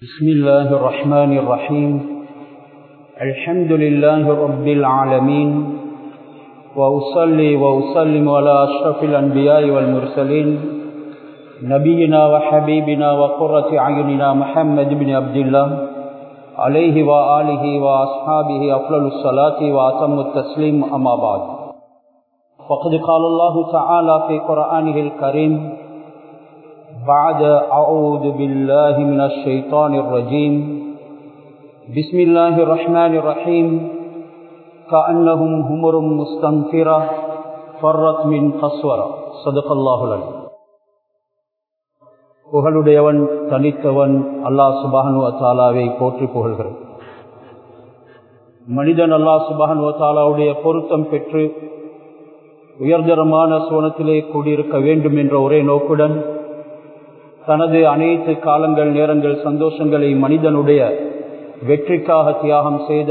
بسم الله الرحمن الرحيم الحمد لله رب العالمين وأصلي وأسلم على أشرف الأنبياء والمرسلين نبينا وحبيبنا وقرة أعيننا محمد بن عبد الله عليه وآله وأصحابه أفضل الصلاة وأتم التسليم أما بعد فقد قال الله تعالى في قرآنه الكريم بعد أعوذ بالله من الشيطان الرجيم بسم الله الرحمن الرحيم كأنهم همر مستنفرة فرت من قسورة صدق الله العليم புகழுடையவன் தனித்தவன் அல்லாஹ் சுபானு தாலாவை போற்றி புகழ்கிறேன் மனிதன் அல்லாஹ் சுபானு தாலாவுடைய பொருத்தம் பெற்று உயர்தரமான சோனத்திலே கூடியிருக்க வேண்டும் என்ற ஒரே நோக்குடன் தனது அனைத்து காலங்கள் நேரங்கள் சந்தோஷங்களை மனிதனுடைய வெற்றிக்காக தியாகம் செய்த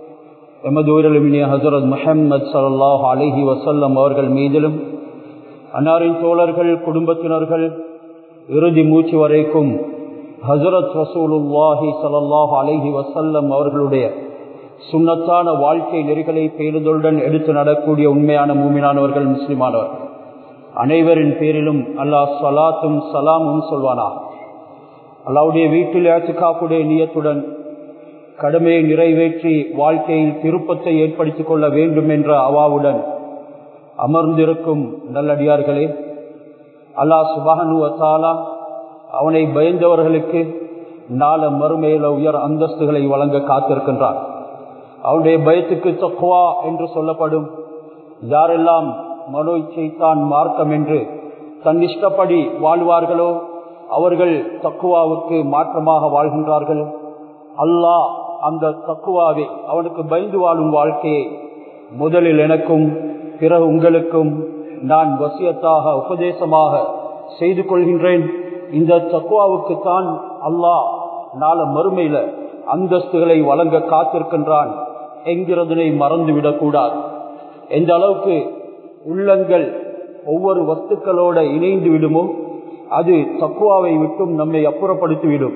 எமது உயிரிழமினிய ஹசரத் முஹம்மது சல்லாஹ் அலஹி வசல்லம் அவர்கள் மீதிலும் அன்னாரின் தோழர்கள் குடும்பத்தினர்கள் இறுதி மூச்சு வரைக்கும் ஹசரத் ரசூலுல்லாஹி சல்லாஹ் அலஹி வசல்லம் அவர்களுடைய சுண்ணத்தான வாழ்க்கை நெறிகளை பேருதலுடன் எடுத்து நடக்கூடிய உண்மையான மூமினானவர்கள் முஸ்லிமானவர்கள் அனைவரின் பேரிலும் அல்லாஹ் சலாத்தும் சலாமும் சொல்வானா அல்லாவுடைய வீட்டில் ஏற்றுக்காப்புடைய நியத்துடன் கடமையை நிறைவேற்றி வாழ்க்கையில் திருப்பத்தை ஏற்படுத்திக் கொள்ள வேண்டும் என்ற அவாவுடன் அமர்ந்திருக்கும் நல்லடியார்களே அல்லாஹ் சுபானுவத்தாலா அவனை பயந்தவர்களுக்கு நாள மறுமையில உயர் அந்தஸ்துகளை வழங்க காத்திருக்கின்றான் அவனுடைய பயத்துக்கு தக்குவா என்று சொல்லப்படும் யாரெல்லாம் மனோ இச்சைத்தான் மார்க்கம் என்று தன் இஷ்டப்படி வாழ்வார்களோ அவர்கள் தக்குவாவுக்கு மாற்றமாக வாழ்கின்றார்கள் அல்லாஹ் அந்த தக்குவாவை அவனுக்கு பயந்து வாழும் வாழ்க்கையை முதலில் எனக்கும் பிறகு உங்களுக்கும் நான் வசியத்தாக உபதேசமாக செய்து கொள்கின்றேன் இந்த தக்குவாவுக்கு தான் அல்லாஹ் நாள மறுமையில அந்தஸ்துகளை வழங்க காத்திருக்கின்றான் என்கிறதனை மறந்துவிடக் கூடாது எந்த அளவுக்கு உள்ளங்கள் ஒவ்வொரு வஸ்துக்களோட இணைந்து விடுமோ அது தக்குவாவை விட்டும் நம்மை அப்புறப்படுத்திவிடும்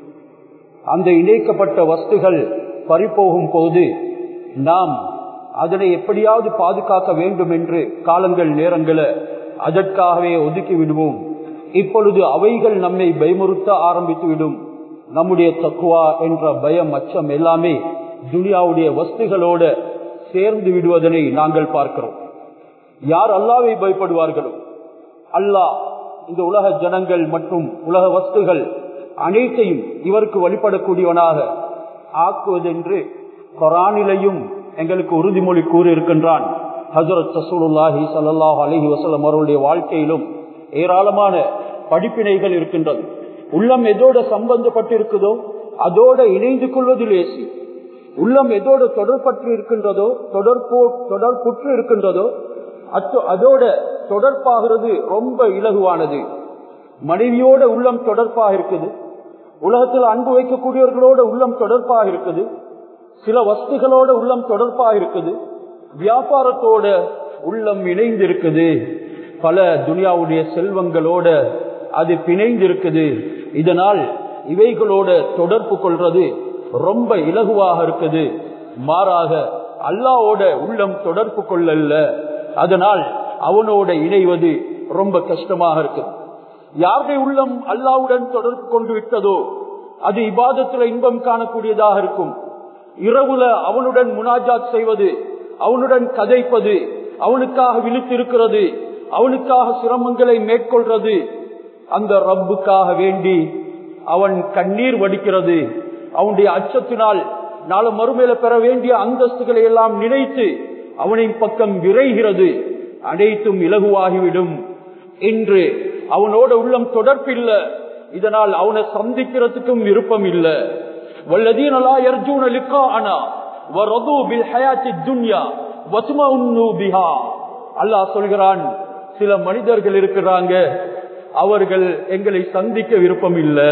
அந்த இணைக்கப்பட்ட வஸ்துகள் பறிப்போகும் போது நாம் அதனை எப்படியாவது பாதுகாக்க வேண்டும் என்று காலங்கள் நேரங்களை அதற்காகவே ஒதுக்கி விடுவோம் இப்பொழுது அவைகள் நம்மை பயமுறுத்த ஆரம்பித்து விடும் நம்முடைய தக்குவா என்ற பயம் அச்சம் எல்லாமே துனியாவுடைய வஸ்துகளோட சேர்ந்து விடுவதனை நாங்கள் பார்க்கிறோம் யார் அல்லாவை பயப்படுவார்களோ அல்லாஹ் இந்த உலக ஜனங்கள் மற்றும் உலக வஸ்துகள் அனைத்தையும் இவருக்கு வழிபடக்கூடியவனாக ஆக்குவதென்று கொரானிலையும் எங்களுக்கு உறுதிமொழி கூறியிருக்கின்றான் ஹசரத் சசூலுல்லாஹி சல்லாஹ் அலஹி வசலம் அவருடைய வாழ்க்கையிலும் ஏராளமான படிப்பினைகள் இருக்கின்றது உள்ளம் எதோட சம்பந்தப்பட்டிருக்குதோ அதோட இணைந்து கொள்வது லேசி உள்ளம் எதோட தொடர்பற்று இருக்கின்றதோ தொடர்போ தொடர்புற்று இருக்கின்றதோ அதோட தொடர்பாகிறது ரொம்ப இலகுவானது மனைவியோட உள்ளம் தொடர்பாக இருக்குது உலகத்தில் அன்பு வைக்கக்கூடியவர்களோட உள்ளம் தொடர்பாக இருக்குது சில வஸ்துகளோட உள்ளம் தொடர்பாக இருக்குது வியாபாரத்தோட உள்ளம் இணைந்து இருக்குது பல துனியாவுடைய செல்வங்களோட அது பிணைந்து இருக்குது இதனால் இவைகளோட தொடர்பு கொள்றது ரொம்ப இலகுவாக இருக்குது மாறாக அல்லாவோட உள்ளம் தொடர்பு கொள்ளல்ல அதனால் அவனோட இணைவது ரொம்ப கஷ்டமாக இருக்கு யாருடைய உள்ளம் அல்லாவுடன் தொடர்பு கொண்டு விட்டதோ அது இபாதத்துல இன்பம் காணக்கூடியதாக இருக்கும் இரவுல அவனுடன் முனாஜாத் செய்வது அவனுடன் கதைப்பது அவனுக்காக விழித்திருக்கிறது அவனுக்காக சிரமங்களை மேற்கொள்றது அந்த ரப்புக்காக வேண்டி அவன் கண்ணீர் வடிக்கிறது அவனுடைய அச்சத்தினால் நாளை மறுமையில பெற வேண்டிய அந்தஸ்துகளை எல்லாம் நினைத்து அவனின் பக்கம் விரைகிறது அனைத்தும் இலகுவாகிவிடும் என்று அவனோட உள்ளம் தொடர்பில்லை இதனால் அவனை சந்திக்கிறதுக்கும் விருப்பம் இல்லை வல்லதீனலா எர்ஜூன லிக்கா அனா வரது பில் ஹயாத்தி துன்யா வசுமஉன்னு பிஹா அல்லாஹ் சொல்கிறான் சில மனிதர்கள் இருக்கிறாங்க அவர்கள் எங்களை சந்திக்க விருப்பம் இல்லை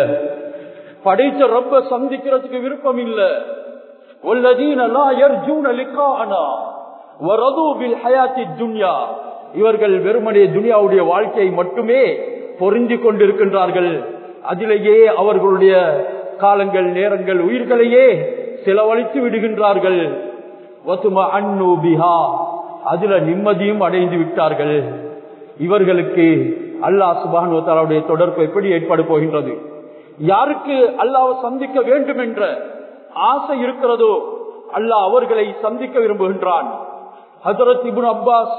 படைத்த ரப்ப சந்திக்கிறதுக்கு விருப்பம் இல்லை வல்லதீனலா எர்ஜூன லிக்கா அனா வரது பில் ஹயாத்தி துன்யா இவர்கள் வெறுமனே துனியாவுடைய வாழ்க்கையை மட்டுமே பொருந்தி கொண்டிருக்கின்றார்கள் அதிலேயே அவர்களுடைய காலங்கள் நேரங்கள் உயிர்களையே செலவழித்து விடுகின்றார்கள் அதுல நிம்மதியும் அடைந்து விட்டார்கள் இவர்களுக்கு அல்லாஹ் சுபானுடைய தொடர்பு எப்படி ஏற்பட போகின்றது யாருக்கு அல்லாஹ் சந்திக்க வேண்டும் என்ற ஆசை இருக்கிறதோ அல்லாஹ் அவர்களை சந்திக்க விரும்புகின்றான் ஹசரத் இபுன் அப்பாஸ்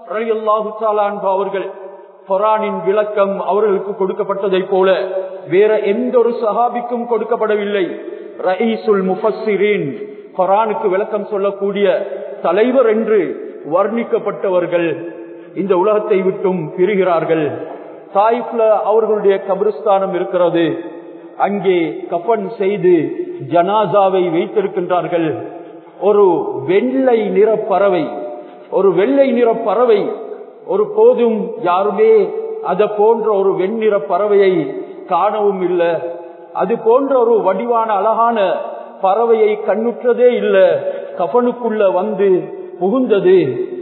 அவர்கள் குரானின் விளக்கம் அவர்களுக்கு கொடுக்கப்பட்டதை போல வேற எந்த ஒரு சஹாபிக்கும் கொடுக்கப்படவில்லை ரயீசுல் முஃபஸ்ஸிரீன் குரானுக்கு விளக்கம் சொல்லக்கூடிய தலைவர் என்று வர்ணிக்கப்பட்டவர்கள் இந்த உலகத்தை விட்டும் பிரிகிறார்கள் தாய்ப்ல அவர்களுடைய கபிரிஸ்தானம் இருக்கிறது அங்கே கப்பன் செய்து ஜனாசாவை வைத்திருக்கின்றார்கள் ஒரு வெள்ளை நிற பறவை ஒரு வெள்ளை நிற பறவை ஒரு போதும் யாருமே அத போன்ற ஒரு வெண்ணிற பறவையை காணவும் இல்லை அது போன்ற ஒரு வடிவான அழகான பறவையை கண்ணுற்றதே இல்லை கபனுக்குள்ள வந்து புகுந்தது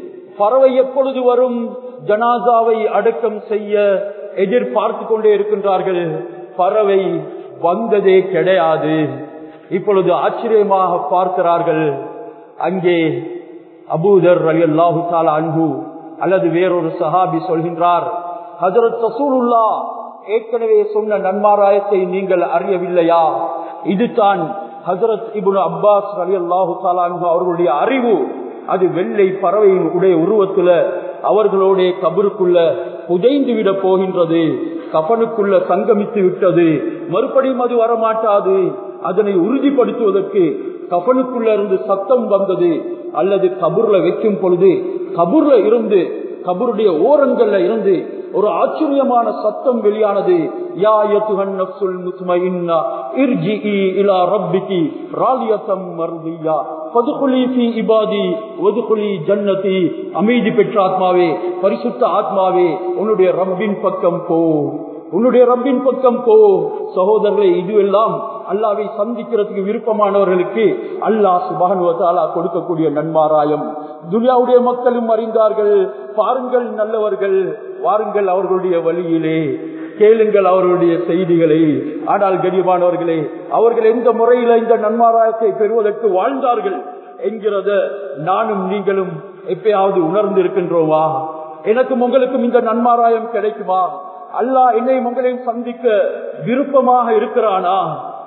பறவை எப்பொழுது வரும் ஜனாசாவை அடக்கம் செய்ய எதிர்பார்த்து கொண்டே இருக்கின்றார்கள் பறவை வந்ததே கிடையாது இப்பொழுது ஆச்சரியமாக பார்க்கிறார்கள் அங்கே அபூதர் அலி அல்லாஹு அன்பு அல்லது வேறொரு சஹாபி சொல்கின்றார் ஹசரத் சசூலுல்லா ஏற்கனவே சொன்ன நன்மாராயத்தை நீங்கள் அறியவில்லையா இதுதான் ஹசரத் இபுன் அப்பாஸ் அலி அல்லாஹு அவர்களுடைய அறிவு அது வெள்ளை பறவையின் உடைய உருவத்துல அவர்களுடைய கபருக்குள்ள புதைந்து விட போகின்றது கபனுக்குள்ள சங்கமித்து விட்டது மறுபடியும் அது வரமாட்டாது அதனை உறுதிப்படுத்துவதற்கு கபனுக்குள்ள இருந்து சத்தம் வந்தது அல்லது கபூர்ல வைக்கும் பொழுது கபூர்ல இருந்து கபருடைய ஓரங்கள்ல இருந்து ஒரு ஆச்சரியமான சத்தம் வெளியானது யா யத்துஹன் நஃப்ஸுல் முத்மஇன்னா இர்ஜிஇ இலா ரப்பிகி ராலியத்தம் மர்தியா ஃபதுகுலி ஃபீ இபாதி வதுகுலி ஜன்னதி அமைதி பெற்ற ஆத்மாவே பரிசுத்த ஆத்மாவே உன்னுடைய ரப்பின் பக்கம் போ உன்னுடைய ரப்பின் பக்கம் போ சகோதரர்களே இதுவெல்லாம் அல்லாவை சந்திக்கிறதுக்கு விருப்பமானவர்களுக்கு அல்லாஹ் சுபானுவத்தாலா கொடுக்கக்கூடிய நன்மாராயம் துனியாவுடைய மக்களும் அறிந்தார்கள் பாருங்கள் நல்லவர்கள் வாருங்கள் அவர்களுடைய வழியிலே கேளுங்கள் அவர்களுடைய செய்திகளை ஆனால் கனியமானவர்களே அவர்கள் எந்த முறையில இந்த நன்மாராயத்தை பெறுவதற்கு வாழ்ந்தார்கள் என்கிறத நானும் நீங்களும் எப்பயாவது உணர்ந்து இருக்கின்றோமா எனக்கும் உங்களுக்கும் இந்த நன்மாராயம் கிடைக்குமா அல்லாஹ் என்னையும் உங்களையும் சந்திக்க விருப்பமாக இருக்கிறானா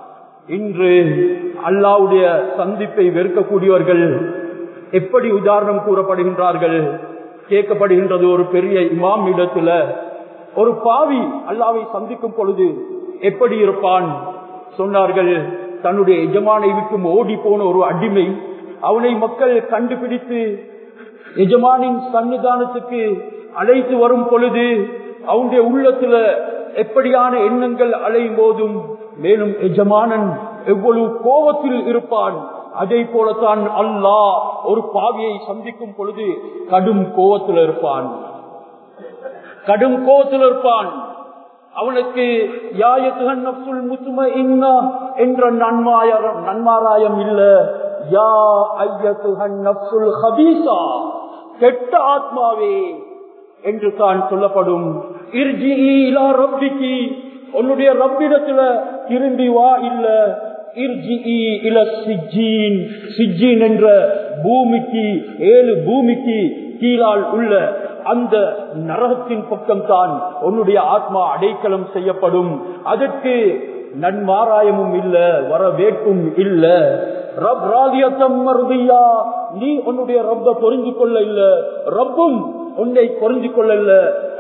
இன்று அல்லாவுடைய சந்திப்பை வெறுக்கக்கூடியவர்கள் எப்படி உதாரணம் கூறப்படுகின்றார்கள் கேட்கப்படுகின்றது ஒரு பெரிய இமாம் இடத்துல ஒரு பாவி அல்லாவை சந்திக்கும் பொழுது எப்படி இருப்பான் சொன்னார்கள் தன்னுடைய எஜமானை விட்டு ஓடி போன ஒரு அடிமை அவனை மக்கள் கண்டுபிடித்து எஜமானின் சன்னிதானத்துக்கு அழைத்து வரும் பொழுது அவனுடைய உள்ளத்துல எப்படியான எண்ணங்கள் அலையும் போதும் மேலும் எஜமானன் எவ்வளவு கோபத்தில் இருப்பான் அதே போலத்தான் அல்லாஹ் ஒரு பாவியை சந்திக்கும் பொழுது கடும் கோபத்தில் இருப்பான் கடும் கோபத்தில் இருப்பான் அவனுக்கு என்ற நன்மாயம் நன்மாராயம் இல்ல யா ஐயத்துஹல் ஹபீசா கெட்ட ஆத்மாவே என்று தான் சொல்லப்படும் ரப்பிக்கு உன்னுடைய ரப்பிடத்துல திரும்பி வா இல்ல என்ற பூமிக்கு ஏழு பூமிக்கு கீழால் உள்ள அந்த நரகத்தின் பக்கம் தான் உன்னுடைய ஆத்மா அடைக்கலம் செய்யப்படும் அதற்கு நன்மாராயமும் இல்ல வரவேற்பும் இல்ல ரப் ராதியத்தம் மருதியா நீ உன்னுடைய ரப்ப பொறிஞ்சு கொள்ள இல்ல ரப்பும் உன்னை பொறிஞ்சு கொள்ளல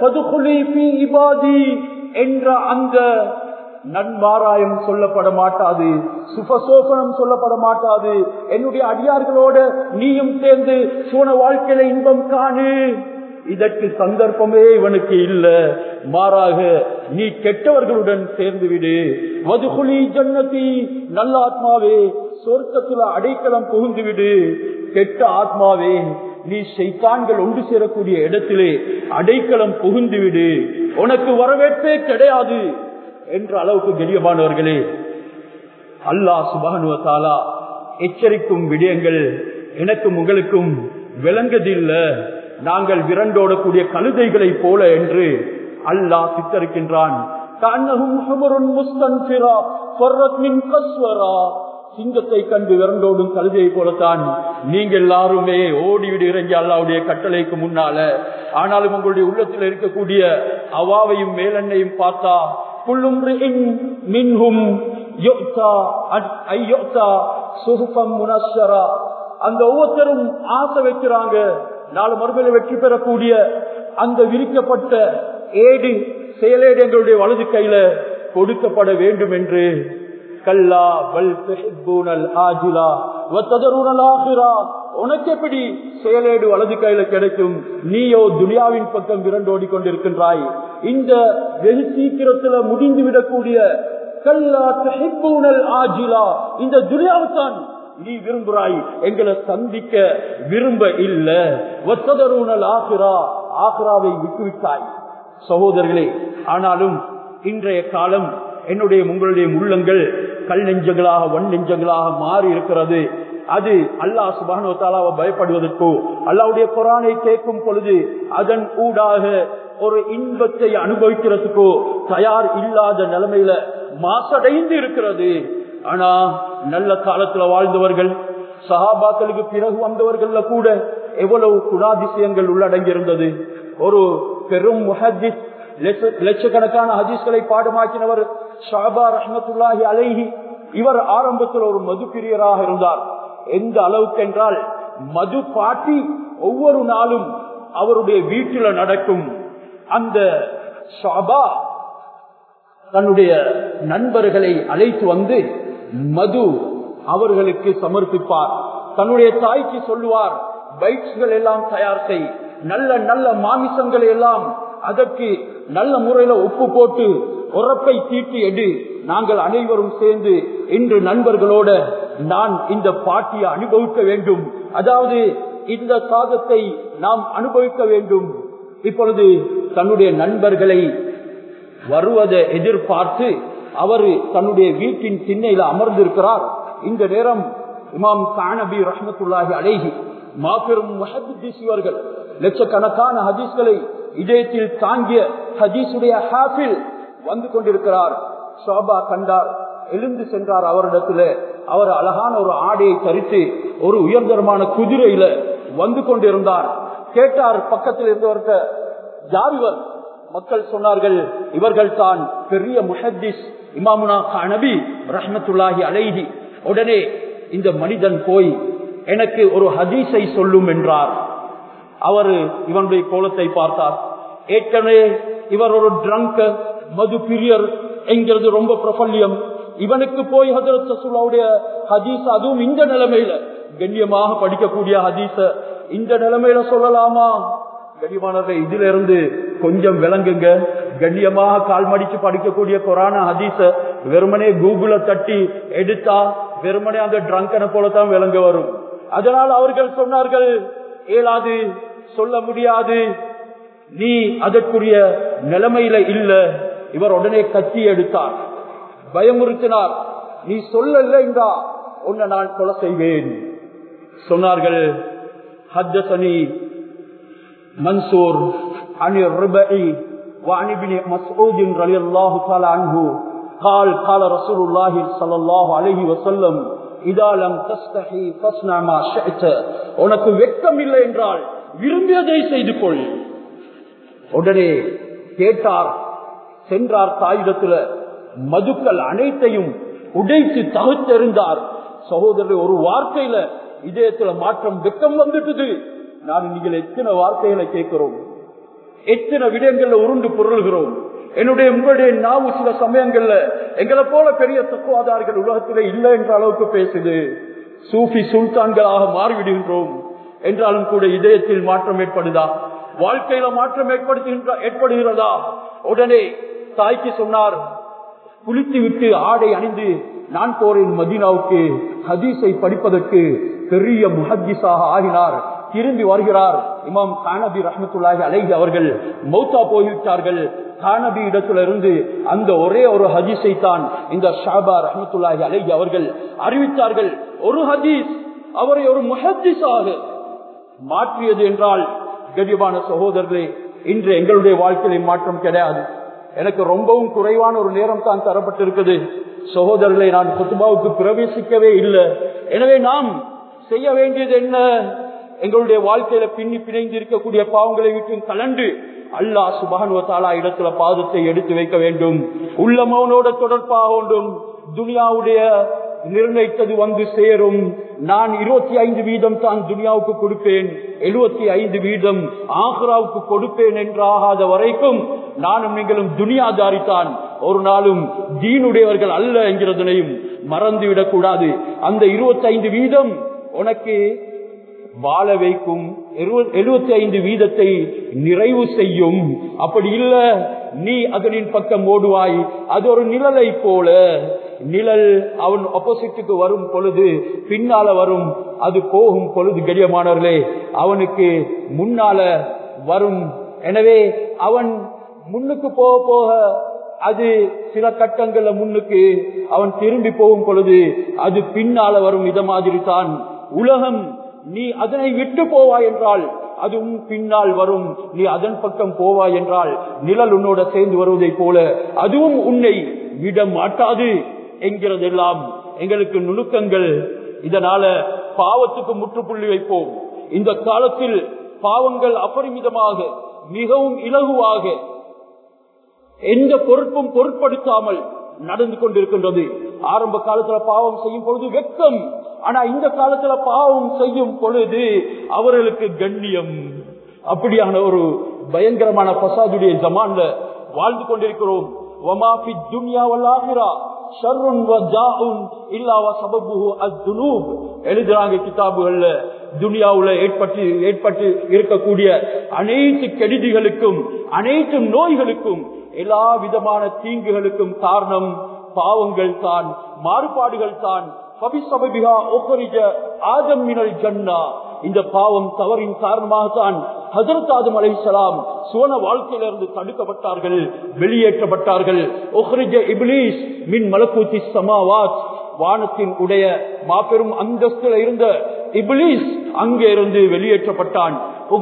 இபாதி என்ற அந்த நன்மாராயம் சொல்லப்பட மாட்டாது சுபசோபனம் சொல்லப்பட மாட்டாது என்னுடைய அடியார்களோட நீயும் சேர்ந்து சூன வாழ்க்கையில இன்பம் காணு இதற்கு சந்தர்ப்பமே இவனுக்கு இல்ல மாறாக நீ கெட்டவர்களுடன் சேர்ந்து விடு வதுகுலி ஜன்னதி நல்ல ஆத்மாவே சொர்க்கத்துல அடைக்கலம் புகுந்து விடு கெட்ட ஆத்மாவே நீ சைத்தான்கள் ஒன்று சேரக்கூடிய இடத்திலே அடைக்கலம் புகுந்து விடு உனக்கு வரவேற்பே கிடையாது என்ற அளவுக்கு கெரியமானவர்களே அல்லாஹ் சுபானுவத்தாலா எச்சரிக்கும் விடயங்கள் எனக்கும் உங்களுக்கும் விளங்குதில்ல நாங்கள் விரண்டோடக்கூடிய கழுதைகளை போல என்று அல்லாஹ் சித்தரிக்கின்றான் كأنهم حمر مستنفرة فرت من قسورة சிங்கத்தை கண்டு விரண்டோடும் கழுதையை போலத்தான் நீங்க எல்லாருமே ஓடிவிடு இறங்கி அல்லாவுடைய கட்டளைக்கு முன்னால ஆனாலும் உங்களுடைய உள்ளத்தில் இருக்கக்கூடிய அவாவையும் மேலெண்ணையும் பார்த்தா குள்ளும் மின்ஹும் அந்த ஒவ்வொருத்தரும் ஆசை வைக்கிறாங்க நாலு மறுமையில வெற்றி பெறக்கூடிய அந்த விரிக்கப்பட்ட ஏடு செயலேடு எங்களுடைய வலது கையில கொடுக்கப்பட வேண்டும் என்று கல்லா பல் துஹிப்பூனல் ஆஜிலா வத்ததரூனல் ஆகிரா உனக்கு எப்படி செயலேடு வலது கையில கிடைக்கும் நீயோ துனியாவின் பக்கம் விரண்டோடி கொண்டிருக்கின்றாய் இந்த வெகு சீக்கிரத்துல முடிந்து விடக்கூடிய கல்லா துஹிப்பூனல் ஆஜிலா இந்த துனியாவுத்தான் நீ விரும்புறாய் எங்களை சந்திக்க விரும்ப இல்ல ஒத்ததரூனல் ஆகிரா ஆக்ராவை விட்டுவிட்டாய் சகோதரர்களே ஆனாலும் இன்றைய காலம் என்னுடைய உங்களுடைய உள்ளங்கள் கல் நெஞ்சங்களாக வன் நெஞ்சங்களாக மாறி இருக்கிறது அது அல்லாஹ் சுபானோத்தாலாவை பயப்படுவதற்கோ அல்லாவுடைய குரானை கேட்கும் பொழுது அதன் ஊடாக ஒரு இன்பத்தை அனுபவிக்கிறதுக்கோ தயார் இல்லாத நிலைமையில மாசடைந்து இருக்கிறது ஆனா நல்ல காலத்துல வாழ்ந்தவர்கள் சஹாபாக்களுக்கு பிறகு வந்தவர்கள்ல கூட எவ்வளவு குணாதிசயங்கள் உள்ளடங்கி இருந்தது ஒரு பெரும் முஹத்திஸ் லட்சக்கணக்கான ஹதீஸ்களை பாடமாக்கினவர் ஷாபா ரஹமத்துல்லாஹி அலைஹி இவர் ஆரம்பத்தில் ஒரு மது பிரியராக இருந்தார் எந்த அளவுக்கு என்றால் மது பாட்டி ஒவ்வொரு நாளும் அவருடைய வீட்டில் நடக்கும் அந்த ஷாபா தன்னுடைய நண்பர்களை அழைத்து வந்து மது அவர்களுக்கு சமர்ப்பிப்பார் தன்னுடைய தாய்க்கு சொல்லுவார் பைக்ஸ்கள் எல்லாம் தயார் செய் நல்ல நல்ல மாமிசங்களை எல்லாம் அதற்கு நல்ல முறையில உப்பு போட்டு உறப்பை தீட்டி எடு நாங்கள் அனைவரும் சேர்ந்து இன்று நண்பர்களோட நான் இந்த பாட்டியை அனுபவிக்க வேண்டும் அதாவது இந்த சாதத்தை நாம் அனுபவிக்க வேண்டும் இப்பொழுது தன்னுடைய நண்பர்களை வருவதை எதிர்பார்த்து அவர் தன்னுடைய வீட்டின் திண்ணையில அமர்ந்திருக்கிறார் இந்த நேரம் இமாம் கானபி ரஹமத்துல்லாஹி அலேஹி மாபெரும் முஹத்திஸ்வர்கள் லட்சக்கணக்கான ஹதீஸ்களை இதயத்தில் தாங்கிய ஹதீசுடைய ஹாஃபில் வந்து கொண்டிருக்கிறார் ஷோபா கண்டார் எழுந்து சென்றார் அவரிடத்துல அவர் அழகான ஒரு ஆடையை தரித்து ஒரு உயர்தரமான குதிரையில வந்து கொண்டிருந்தார் கேட்டார் பக்கத்தில் இருந்தவர்கிட்ட யார் இவர் மக்கள் சொன்னார்கள் இவர்கள் தான் பெரிய முஹத்திஸ் இமாமுனா கனபி ரஹமத்துல்லாஹி அலைஹி உடனே இந்த மனிதன் போய் எனக்கு ஒரு ஹதீஸை சொல்லும் என்றார் அவர் இவனுடைய கோலத்தை பார்த்தார் ஏற்கனவே இவர் ஒரு ட்ரங்க் மது பிரியர் என்கிறது ரொம்ப பிரபல்யம் இவனுக்கு போய் ஹதரத் சசுல்லாவுடைய ஹதீஸ் அதுவும் இந்த நிலைமையில கண்ணியமாக படிக்கக்கூடிய ஹதீஸ இந்த நிலைமையில சொல்லலாமா கண்ணியமானவர்கள் இதுல இருந்து கொஞ்சம் விளங்குங்க கண்ணியமாக கால் மடிச்சு படிக்கக்கூடிய கொரான ஹதீஸ வெறுமனே கூகுள தட்டி எடுத்தா வெறுமனே அந்த ட்ரங்கனை போலத்தான் விளங்க வரும் அதனால் அவர்கள் சொன்னார்கள் இயலாது சொல்ல முடியாது நீ அதற்குரிய நிலைமையில இல்ல இவர் உடனே கத்தி எடுத்தார் பயமுறுத்தினார் நீ சொல்லல என்றா உன்னை நான் கொலை செய்வேன் சொன்னார்கள் ஹத்தசனி மன்சூர் அனி ரிபை وعن ابن مسعود رضي الله تعالى عنه قال قال رسول الله صلى الله عليه وسلم இதா லம் தஸ்தஹி ஃபஸ்னா மா ஷிஅத உனக்கு வெட்கம் இல்லை என்றால் விரும்பியதை செய்து கொள் உடனே கேட்டார் சென்றார் தாயிடத்துல மதுக்கள் அனைத்தையும் உடைத்து தகுத்தெறிந்தார் சகோதரர் ஒரு வார்த்தையில இதயத்துல மாற்றம் வெக்கம் வந்துட்டது நான் நீங்கள் எத்தனை வார்த்தைகளை கேட்கிறோம் எத்தனை விடயங்கள்ல உருண்டு பொருள்கிறோம் என்னுடைய உங்களுடைய நாவு சில சமயங்கள்ல எங்களை போல பெரிய தத்துவாதார்கள் உலகத்திலே இல்லை என்ற அளவுக்கு பேசுது சூஃபி சுல்தான்களாக மாறிவிடுகின்றோம் என்றாலும் கூட இதயத்தில் மாற்றம் ஏற்படுதா வாழ்க்கையில மாற்றம் ஏற்படுத்துகின்ற ஏற்படுகிறதா உடனே தாய்க்கு சொன்னார் குளித்து விட்டு ஆடை அணிந்து நான் போறேன் மதீனாவுக்கு ஹதீஸை படிப்பதற்கு பெரிய முஹத்திஸாக ஆகினார் திரும்பி வருகிறார் இமாம் கானபி ரஹமத்துல்லாஹி அலைஹி அவர்கள் மௌத்தா போய்விட்டார்கள் கானபி இடத்துல இருந்து அந்த ஒரே ஒரு ஹதீஸை தான் இந்த ஷாபா ரஹமத்துல்லாஹி அலைஹி அவர்கள் அறிவித்தார்கள் ஒரு ஹதீஸ் அவரை ஒரு முஹத்திஸாக மாற்றியது என்றால் கடிவான சகோதரர்களே இன்று எங்களுடைய வாழ்க்கையில் மாற்றம் கிடையாது எனக்கு ரொம்பவும் குறைவான ஒரு நேரம் தான் தரப்பட்டிருக்குது சகோதரர்களை நான் குத்துபாவுக்கு பிரவேசிக்கவே இல்லை எனவே நாம் செய்ய வேண்டியது என்ன எங்களுடைய வாழ்க்கையில பின்னி பிணைந்து இருக்கக்கூடிய பாவங்களை விட்டு கலண்டு அல்லாஹ் சுபானுவத்தாலா இடத்துல பாதத்தை எடுத்து வைக்க வேண்டும் உள்ளமவனோட தொடர்பாக வேண்டும் துனியாவுடைய நிர்ணயித்தது வந்து சேரும் நான் இருபத்தி ஐந்து வீதம் தான் துனியாவுக்கு கொடுப்பேன் எழுபத்தி ஐந்து வீதம் ஆக்ராவுக்கு கொடுப்பேன் என்றாகாத வரைக்கும் நானும் நீங்களும் துனியாதாரித்தான் ஒரு நாளும் தீனுடையவர்கள் அல்ல என்கிறதனையும் மறந்துவிடக் கூடாது அந்த இருபத்தி ஐந்து வீதம் உனக்கு வாழ வைக்கும் எழுபத்தி ஐந்து வீதத்தை நிறைவு செய்யும் அப்படி இல்ல நீ அதனின் பக்கம் ஓடுவாய் அது ஒரு நிழலை போல நிழல் அவன் ஆப்போசிட்டுக்கு வரும் பொழுது பின்னால வரும் அது போகும் பொழுது கடியமானவர்களே அவனுக்கு முன்னால வரும் எனவே அவன் முன்னுக்கு போக போக அது சில கட்டங்கள்ல முன்னுக்கு அவன் திரும்பி போகும் பொழுது அது பின்னால வரும் இத மாதிரி தான் உலகம் நீ அதனை விட்டு போவாய் என்றால் அது உன் பின்னால் வரும் நீ அதன் பக்கம் போவாய் என்றால் நிழல் உன்னோட சேர்ந்து வருவதை போல அதுவும் உன்னை விட மாட்டாது என்கிறதெல்லாம் எங்களுக்கு நுணுக்கங்கள் இதனால பாவத்துக்கு முற்றுப்புள்ளி வைப்போம் இந்த காலத்தில் பாவங்கள் அபரிமிதமாக மிகவும் இலகுவாக எந்த பொறுப்பும் பொருட்படுத்தாமல் நடந்து கொண்டிருக்கின்றது ஆரம்ப காலத்துல பாவம் செய்யும் பொழுது வெக்கம் ஆனா இந்த காலத்துல பாவம் செய்யும் பொழுது அவர்களுக்கு கண்ணியம் அப்படியான ஒரு பயங்கரமான பசாதுடைய ஜமான்ல வாழ்ந்து கொண்டிருக்கிறோம் எழுதுறாங்க கிதாபுகள்ல துனியாவுல ஏற்பட்டு ஏற்பட்டு இருக்கக்கூடிய அனைத்து கெடுதிகளுக்கும் அனைத்து நோய்களுக்கும் எல்லா விதமான தீங்குகளுக்கும் காரணம் பாவங்கள் தான் மாறுபாடுகள் தான் இந்த பாவம் தவறின் காரணமாகத்தான் ஹசரத் ஆதம் அலைசலாம் சுவன வாழ்க்கையிலிருந்து தடுக்கப்பட்டார்கள் வெளியேற்றப்பட்டார்கள் இப்லீஸ் மின் மலக்கூத்தி சமாவாத் வானத்தின் உடைய மாபெரும் அந்தஸ்துல இருந்த இப்லீஸ் அங்கே இருந்து வெளியேற்றப்பட்டான்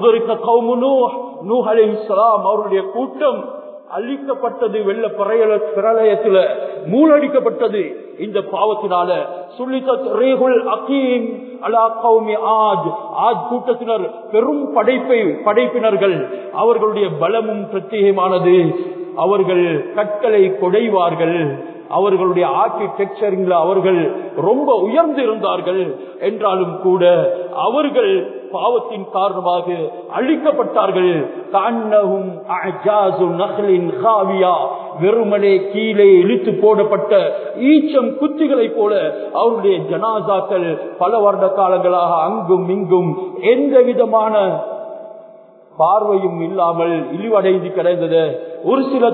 அவருடைய கூட்டம் அழிக்கப்பட்டது வெள்ள பிரளயத்துல மூழடிக்கப்பட்டது இந்த பாவத்தினால கூட்டத்தினர் பெரும் படைப்பை படைப்பினர்கள் அவர்களுடைய பலமும் பிரத்யேகமானது அவர்கள் கற்களை கொடைவார்கள் அவர்களுடைய ஆர்கிடெக்சரிங்ல அவர்கள் ரொம்ப உயர்ந்து இருந்தார்கள் என்றாலும் கூட அவர்கள் பாவத்தின் காரணமாக அழிக்கப்பட்டார்கள் வெறுமனே கீழே இழுத்து போடப்பட்ட ஈச்சம் குத்திகளைப் போல அவருடைய ஜனாசாக்கள் பல வருட காலங்களாக அங்கும் இங்கும் எந்த விதமான பார்வையும் இல்லாமல் இழிவடைந்து கிடந்தது ஒரு சில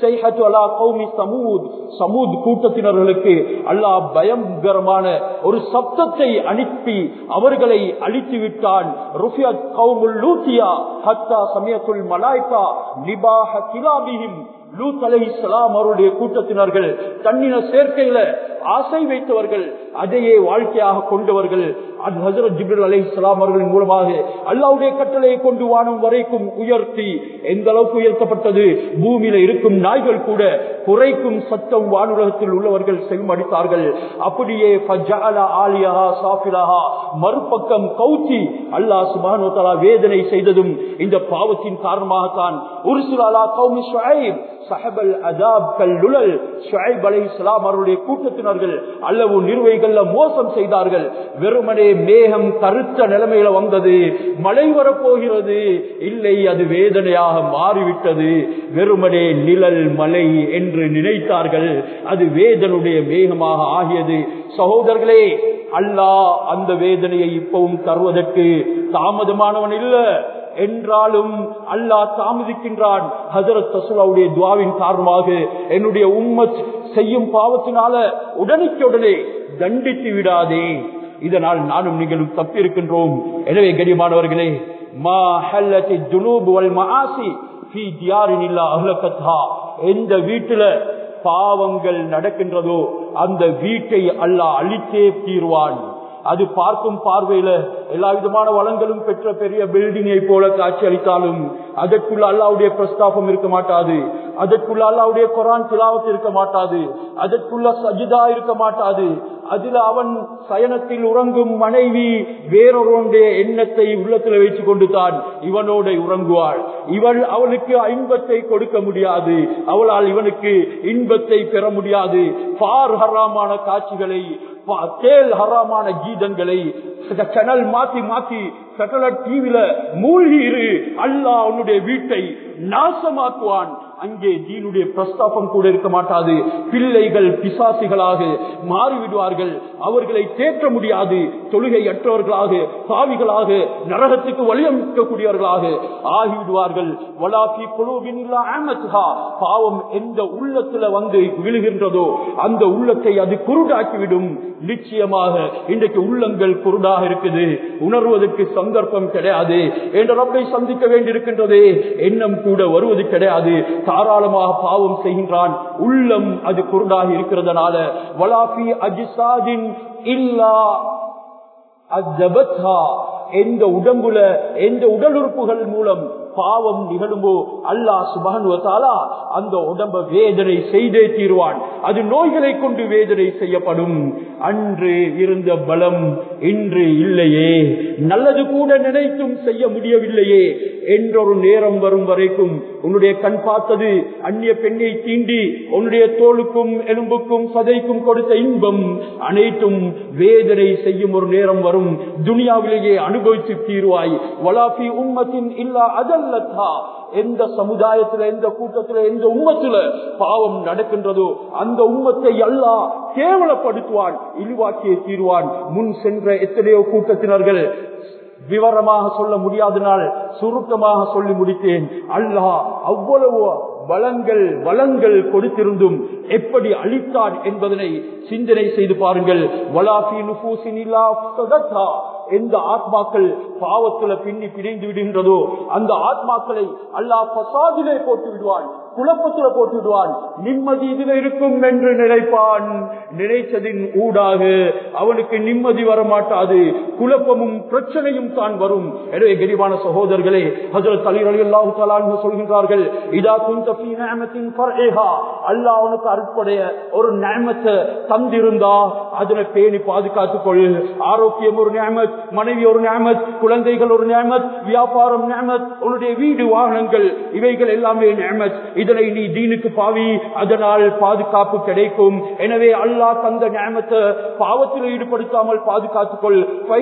சமூத் சமூத் கூட்டத்தினர்களுக்கு அல்லாஹ் பயங்கரமான ஒரு சப்தத்தை அனுப்பி அவர்களை அழித்து விட்டான் சமயத்துல் மலாய்கா நிபாஹ கிலாபியும் லூத் அலை இஸ்லாம் அவருடைய கூட்டத்தினர்கள் தன்னின சேர்க்கையில ஆசை வைத்தவர்கள் அதையே வாழ்க்கையாக கொண்டவர்கள் ஹசரத் ஜிப்ரல் அலை இஸ்லாம் அவர்களின் மூலமாக அல்லாவுடைய கட்டளையை கொண்டு வானம் வரைக்கும் உயர்த்தி எந்த அளவுக்கு உயர்த்தப்பட்டது பூமியில இருக்கும் நாய்கள் கூட குறைக்கும் சத்தம் வானுலகத்தில் உள்ளவர்கள் செல்மடித்தார்கள் அப்படியே மறுபக்கம் கௌத்தி அல்லா சுபானு வேதனை செய்ததும் இந்த பாவத்தின் காரணமாகத்தான் ஒரு சில கௌமி ஷுஐப் சஹபல் அதாப் கல்லுழல் ஷுஐப் அலை இஸ்லாம் அவருடைய கூட்டத்தினர்கள் அல்லவு நிர்வைகள்ல மோசம் செய்தார்கள் வெறுமனே மேகம் கருத்த நிலைமையில வந்தது மழை வரப்போகிறது இல்லை அது வேதனையாக மாறிவிட்டது வெறுமனே நிழல் மலை என்று நினைத்தார்கள் அது வேதனுடைய மேகமாக ஆகியது சகோதரர்களே அல்லாஹ் அந்த வேதனையை இப்பவும் தருவதற்கு தாமதமானவன் இல்ல என்றாலும் அல்லாஹ் தாமதிக்கின்றான் ஹசரத் தசுலாவுடைய துவாவின் காரணமாக என்னுடைய உம்மத் செய்யும் பாவத்தினால உடனுக்குடனே தண்டித்து விடாதே இதனால் நானும் நீங்களும் தப்பியிருக்கின்றோம் எனவே கடிமானவர்களே மா ஹல்லத்தி ஜுனூப் வல் மஆசி ஃபீ தியாரின் இல்லா அஹ்லகத்ஹா எந்த வீட்டுல பாவங்கள் நடக்கின்றதோ அந்த வீட்டை அல்லாஹ் அழித்தே தீர்வான் அது பார்க்கும் பார்வையில எல்லா விதமான வளங்களும் பெற்ற பெரிய பில்டிங்கை போல காட்சி அளித்தாலும் அதற்குள்ள அல்லாவுடைய பிரஸ்தாபம் இருக்க மாட்டாது அதற்குள்ள அல்லாவுடைய குரான் திலாவத் இருக்க மாட்டாது அதற்குள்ள சஜிதா இருக்க மாட்டாது அதில் அவன் சயனத்தில் உறங்கும் மனைவி வேறொருடைய எண்ணத்தை உள்ளத்தில் வைத்துக் கொண்டு தான் இவனோட உறங்குவாள் இவள் அவளுக்கு இன்பத்தை கொடுக்க முடியாது அவளால் இவனுக்கு இன்பத்தை பெற முடியாது பார் ஹராமான காட்சிகளை தேல் ஹராமான கீதங்களை சேனல் மாத்தி மாத்தி சேட்டலைட் டிவில மூழ்கி இரு அல்லா உன்னுடைய வீட்டை நாசமாக்குவான் அங்கே தீனுடைய பிரஸ்தாபம் கூட இருக்க மாட்டாது பிள்ளைகள் பிசாசிகளாக மாறிவிடுவார்கள் அவர்களை தேற்ற முடியாது தொழுகையற்றவர்களாக பாவிகளாக நரகத்துக்கு வழியமைக்கக்கூடியவர்களாக ஆகிவிடுவார்கள் வலாபி குழுவின் பாவம் எந்த உள்ளத்துல வந்து விழுகின்றதோ அந்த உள்ளத்தை அது குருடாக்கிவிடும் நிச்சயமாக இன்றைக்கு உள்ளங்கள் குருடாக இருக்குது உணர்வதற்கு சந்தர்ப்பம் கிடையாது என்ற ரப்பை சந்திக்க வேண்டியிருக்கின்றது எண்ணம் கூட வருவது கிடையாது தாராளமாக பாவம் செய்கின்றான் உள்ளம் அது குருடாக இருக்கிறதுனால வலாபி அஜிசாதின் இல்லா எந்த உடம்புல எந்த உடல் உறுப்புகள் மூலம் பாவம் நிகழும்போ அல்லா சுபானுவத்தாலா அந்த உடம்ப வேதனை செய்தே தீர்வான் அது நோய்களை கொண்டு வேதனை செய்யப்படும் அன்று இருந்த பலம் இன்று இல்லையே நல்லது கூட நினைத்தும் செய்ய முடியவில்லையே என்றொரு நேரம் வரும் வரைக்கும் உன்னுடைய கண் பார்த்தது அந்நிய பெண்ணை தீண்டி உன்னுடைய தோளுக்கும் எலும்புக்கும் சதைக்கும் கொடுத்த இன்பம் அனைத்தும் வேதனை செய்யும் ஒரு நேரம் வரும் துனியாவிலேயே அனுபவித்து தீர்வாய் வலாபி உம்மத்தின் இல்லா அதல்லத்தா எந்த சமுதாயத்துல எந்த கூட்டத்துல எந்த உம்மத்துல பாவம் நடக்கின்றதோ அந்த உம்மத்தை அல்லா கேவலப்படுத்துவான் இழிவாக்கிய தீர்வான் முன் சென்ற எத்தனையோ கூட்டத்தினர்கள் விவரமாக சொல்ல முடியாதனால் சுருக்கமாக சொல்லி முடித்தேன் அல்லாஹ் அவ்வளவு வளங்கள் வளங்கள் கொடுத்திருந்தும் எப்படி அளித்தான் என்பதனை சிந்தனை செய்து பாருங்கள் வலாஃபி நுபூசினிலா எந்த ஆத்மாக்கள் பாவத்துல பின்னி பிரிந்து விடுகின்றதோ அந்த ஆத்மாக்களை அல்லாஹ் பசாதிலே போட்டு விடுவான் குழப்பத்துல போட்டு விடுவான் நிம்மதி இதுல இருக்கும் என்று நினைப்பான் நினைத்ததின் ஊடாக அவனுக்கு நிம்மதி வர மாட்டாது குழப்பமும் பிரச்சனையும் தான் வரும் எனவே கரிவான சகோதரர்களே ஹசரத் அலி அலி அல்லாஹு சொல்கின்றார்கள் இதா குந்த அல்லாஹ் அவனுக்கு அற்புடைய ஒரு நேமத்தை தந்திருந்தா அதனை பேணி பாதுகாத்துக் கொள் ஆரோக்கியம் ஒரு நேமத் மனைவி ஒரு நேமத் குழந்தைகள் ஒரு நேமத் வியாபாரம் நேமத் உன்னுடைய வீடு வாகனங்கள் இவைகள் எல்லாமே நேமத் இதனை நீ தீனுக்கு பாவி அதனால் பாதுகாப்பு கிடைக்கும் எனவே அல்லாஹ் தந்த நேமத்தை பாவத்தில் ஈடுபடுத்தாமல் பாதுகாத்துக் கொள்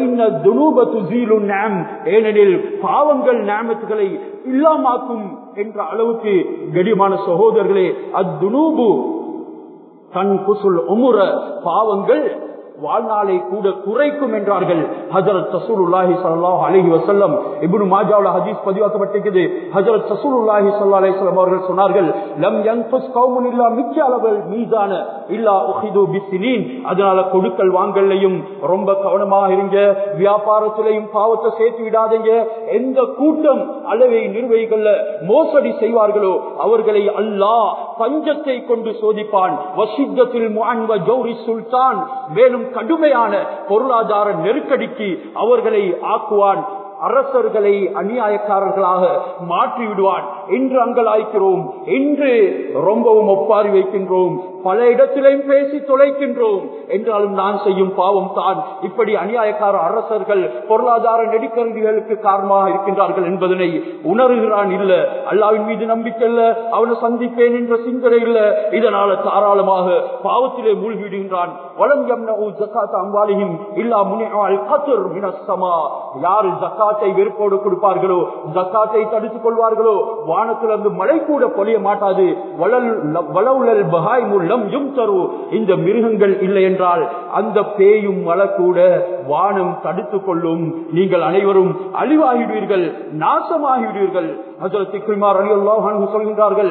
ஏனெனில் பாவங்கள் நேமத்துகளை இல்லாமாக்கும் என்ற அளவுக்கு கடிமான சகோதரர்களே அத்துனூபு தன் குசுல் உமுற பாவங்கள் வாழ்நாளை கூட குறைக்கும் என்றார்கள் ஹஜரத் சசூலுல்லாஹி ஸல்லல்லாஹு அலைஹி வஸல்லம் இப்னு மாஜாவுல ஹதீஸ் பதிவாக்கப்பட்டிருக்கிறது ஹஜரத் சசூலுல்லாஹி ஸல்லல்லாஹு அலைஹி வஸல்லம் அவர்கள் சொன்னார்கள் லம் யன்ஃபஸ் கௌமுன் இல்லா மிக்யாலவல் மீசான இல்லா உஹிது பிஸ்ஸினீன் அதனால கொடுக்கல் வாங்கல்லையும் ரொம்ப கவனமாக இருங்க வியாபாரத்திலையும் பாவத்தை சேர்த்து விடாதீங்க எந்த கூட்டம் அளவை நிர்வகிக்கல மோசடி செய்வார்களோ அவர்களை அல்லாஹ் பஞ்சத்தை கொண்டு சோதிப்பான் வசித்தத்தில் முஅன்வ ஜௌரி சுல்தான் மேலும் கடுமையான பொருளாதார நெருக்கடிக்கு அவர்களை ஆக்குவான் அரசர்களை அநியாயக்காரர்களாக மாற்றி விடுவான் இன்று அங்கலாய்க்கிறோம் இன்று ரொம்பவும் ஒப்பாரி வைக்கின்றோம் பல இடத்திலையும் பேசி தொலைக்கின்றோம் என்றாலும் நான் செய்யும் பாவம் தான் இப்படி அநியாயக்கார அரசர்கள் பொருளாதார நெருக்கடிகளுக்கு காரணமாக இருக்கின்றார்கள் என்பதனை உணர்கிறான் இல்ல அல்லாவின் மீது நம்பிக்கை இல்ல அவனை சந்திப்பேன் என்ற சிந்தனை இல்ல இதனால தாராளமாக பாவத்திலே மூழ்கிவிடுகின்றான் வளம் அம்பாலியும் இல்லா முனியால் கத்துர் மினசமா யாரு ஜக்காத்தை வெறுப்போடு கொடுப்பார்களோ ஜக்காத்தை தடுத்துக் கொள்வார்களோ வானத்திலிருந்து மழை கூட பொழிய மாட்டாது வளவுழல் பகாய் முள்ளம் யும் தரு இந்த மிருகங்கள் இல்லை என்றால் அந்த பேயும் மழை கூட வானம் தடுத்துக் கொள்ளும் நீங்கள் அனைவரும் அழிவாகிடுவீர்கள் நாசமாகிவிடுவீர்கள் சொல்கின்றார்கள்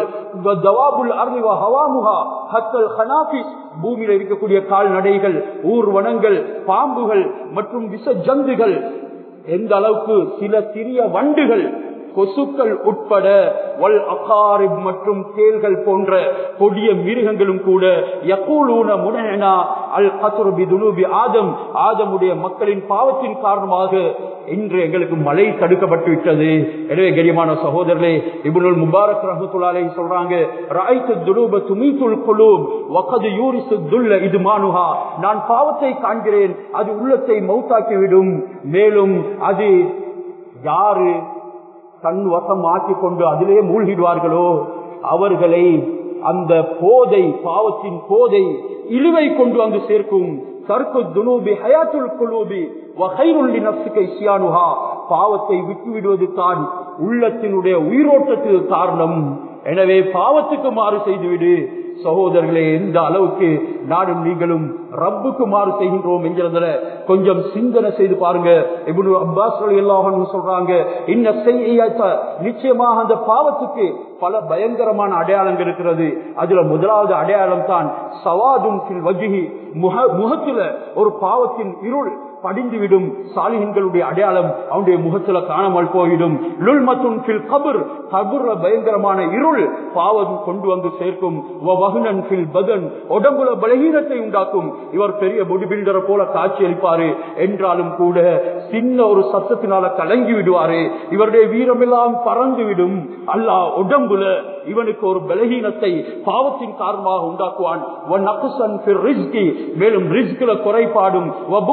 பூமியில் இருக்கக்கூடிய கால்நடைகள் ஊர்வனங்கள் பாம்புகள் மற்றும் விஷ ஜந்துகள் எந்த அளவுக்கு சில சிறிய வண்டுகள் கொசுக்கள் உட்பட வல் அகாரிப் மற்றும் தேல்கள் போன்ற கொடிய மிருகங்களும் கூட யகூலூன முனனா அல் கத்ருபி துனூபி ஆதம் ஆதமுடைய மக்களின் பாவத்தின் காரணமாக இன்று எங்களுக்கு மழை தடுக்கப்பட்டு விட்டது எனவே கரியமான சகோதரர்களே இப்னுல் முபாரக் ரஹ்மத்துல்லாஹி சொல்றாங்க ராய்த்து துனூப துமீத்துல் குலூப் வகது யூரிசு துல்ல இது மானுஹா நான் பாவத்தை காண்கிறேன் அது உள்ளத்தை மௌத்தாக்கிவிடும் மேலும் அது யாரு தன் வசம் ஆக்கிக் கொண்டு அதிலே மூழ்கிடுவார்களோ அவர்களை அந்த போதை பாவத்தின் போதை இழுவை கொண்டு வந்து சேர்க்கும் தர்க்கு துனூபி ஹயாத்துல் குலூபி வகைருள்ளி நப்சுக்கை சியானுஹா பாவத்தை விட்டுவிடுவது தான் உள்ளத்தினுடைய உயிரோட்டத்துக்கு காரணம் எனவே பாவத்துக்கு மாறு செய்துவிடு சகோதரர்களே எந்த அளவுக்கு நானும் நீங்களும் ரப்புக்கு மாறு செய்கின்றோம் என்கிறதுல கொஞ்சம் சிந்தனை செய்து பாருங்க இப்னு அப்பாஸ் எல்லாரும் சொல்றாங்க இன்ன செய்ய நிச்சயமாக அந்த பாவத்துக்கு பல பயங்கரமான அடையாளங்கள் இருக்கிறது அதுல முதலாவது அடையாளம் தான் சவாதும் வஜிஹி முக முகத்துல ஒரு பாவத்தின் இருள் படிந்துவிடும் சாலிகங்களுடைய அடையாளம் அவனுடைய முகத்துல காணாமல் போயிடும் லுல் மற்றும் கபர் கபுர்ல பயங்கரமான இருள் பாவம் கொண்டு வந்து சேர்க்கும் வகுனன் ஃபில் பதன் உடம்புல பலகீனத்தை உண்டாக்கும் இவர் பெரிய பொடி பில்டரை போல காட்சி அளிப்பாரு என்றாலும் கூட சின்ன ஒரு சத்தத்தினால கலங்கி விடுவாரு இவருடைய வீரமெல்லாம் பறந்து விடும் அல்லாஹ் உடம்புல இவனுக்கு ஒரு பலகீனத்தை பாவத்தின் காரணமாக உண்டாக்குவான் மேலும் ரிஸ்கில குறைபாடும்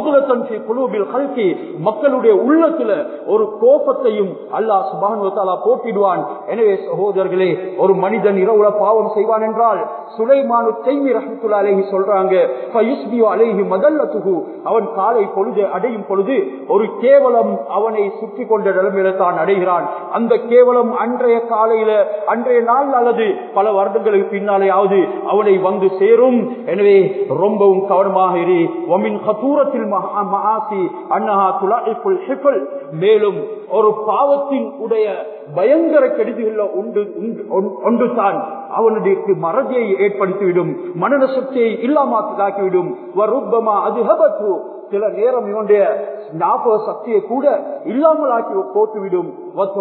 மக்களுடைய உள்ளத்துல ஒரு கோபத்தையும் அல்லாஹ் சுபானுவத்தாலா போட்டிடுவான் எனவே சகோதரர்களே ஒரு மனிதன் இரவுல பாவம் செய்வான் என்றால் சுலைமானு செய்மி ரஹத்துல்லா அலேஹி சொல்றாங்க அலேஹி மதல்லத்துகு அவன் காலை பொழுது அடையும் பொழுது ஒரு கேவலம் அவனை சுற்றி கொண்ட நிலைமையில தான் அடைகிறான் அந்த கேவலம் அன்றைய காலையில அன்றைய நாள் அல்லது பல வருடங்களுக்கு பின்னாலேயாவது அவனை வந்து சேரும் எனவே ரொம்பவும் கவனமாக இரு ஒமின் கதூரத்தில் மகாசி அன்னஹா துலாய்ப்புல் ஹிஃபல் மேலும் ஒரு பாவத்தின் உடைய பயங்கர கெடுதிகள் உண்டு ஒன்று தான் அவனுடைய மறதியை ஏற்படுத்திவிடும் மனத சக்தியை இல்லாமலாக்கிவிடும் அது சில நேரம் இவனுடைய ஞாபக சக்தியை கூட இல்லாமல் ஆக்கி போட்டுவிடும்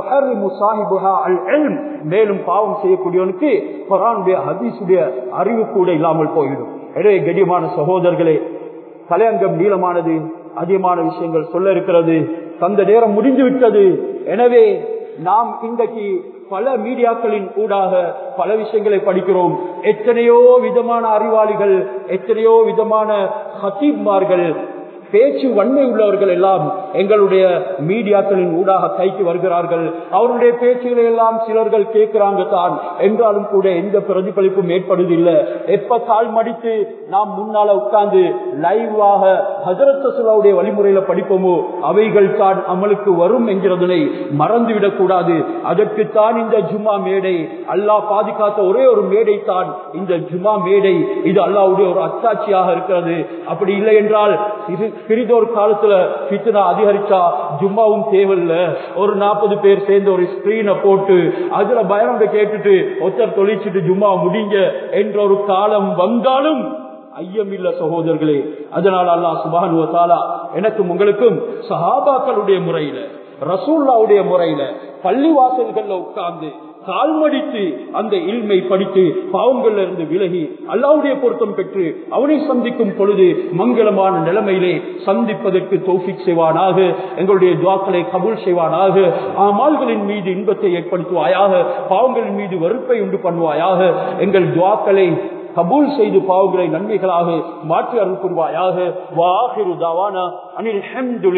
மேலும் பாவம் செய்யக்கூடியவனுக்கு குரானுடைய ஹதீசுடைய அறிவு கூட இல்லாமல் போய்விடும் எனவே கடியமான சகோதரர்களே தலையங்கம் நீளமானது அதிகமான விஷயங்கள் சொல்ல இருக்கிறது தந்த நேரம் முடிந்து விட்டது எனவே நாம் இன்றைக்கு பல மீடியாக்களின் ஊடாக பல விஷயங்களை படிக்கிறோம் எத்தனையோ விதமான அறிவாளிகள் எத்தனையோ விதமான ஹத்தீப்மார்கள் பேச்சு வன்மை உள்ளவர்கள் எல்லாம் எங்களுடைய மீடியாக்களின் ஊடாக கைக்கு வருகிறார்கள் அவருடைய பேச்சுகளை எல்லாம் சிலர்கள் கேட்கிறாங்க தான் என்றாலும் கூட எந்த பிரதிபலிப்பும் ஏற்படுவதில்லை எப்ப கால் மடித்து நாம் முன்னால உட்கார்ந்து லைவாக ஹசரத்துடைய வழிமுறையில படிப்போமோ அவைகள் தான் அமலுக்கு வரும் என்கிறதனை மறந்துவிடக் கூடாது அதற்குத்தான் இந்த ஜுமா மேடை அல்லாஹ் பாதுகாத்த ஒரே ஒரு மேடை தான் இந்த ஜுமா மேடை இது அல்லாவுடைய ஒரு அத்தாட்சியாக இருக்கிறது அப்படி இல்லை என்றால் சிறிதொரு காலத்துல பித்தனா அதிகரிச்சா ஜும்மாவும் தேவையில்ல ஒரு நாற்பது பேர் சேர்ந்து ஒரு ஸ்கிரீனை போட்டு அதுல பயம் கேட்டுட்டு ஒருத்தர் தொழிச்சிட்டு ஜும்மா முடிங்க என்ற ஒரு காலம் வந்தாலும் ஐயமில்ல சகோதரர்களே அதனால் அல்லா சுபானுவத்தாலா எனக்கும் உங்களுக்கும் சஹாபாக்களுடைய முறையில ரசூல்லாவுடைய முறையில பள்ளி வாசல்கள்ல உட்கார்ந்து கால்மடித்து அந்த இல்மை படித்து பாவங்கள்ல இருந்து விலகி அல்லாவுடைய பொருத்தம் பெற்று அவனை சந்திக்கும் பொழுது மங்களமான நிலைமையிலே சந்திப்பதற்கு தோஃபிக் செய்வானாக எங்களுடைய துவாக்களை கபூல் செய்வானாக ஆமால்களின் மீது இன்பத்தை ஏற்படுத்துவாயாக பாவங்களின் மீது வெறுப்பை உண்டு பண்ணுவாயாக எங்கள் துவாக்களை கபூல் செய்து பாவங்களை நன்மைகளாக மாற்றி அருள் புரிவாயாக வாஹிரு தாவானா அனில்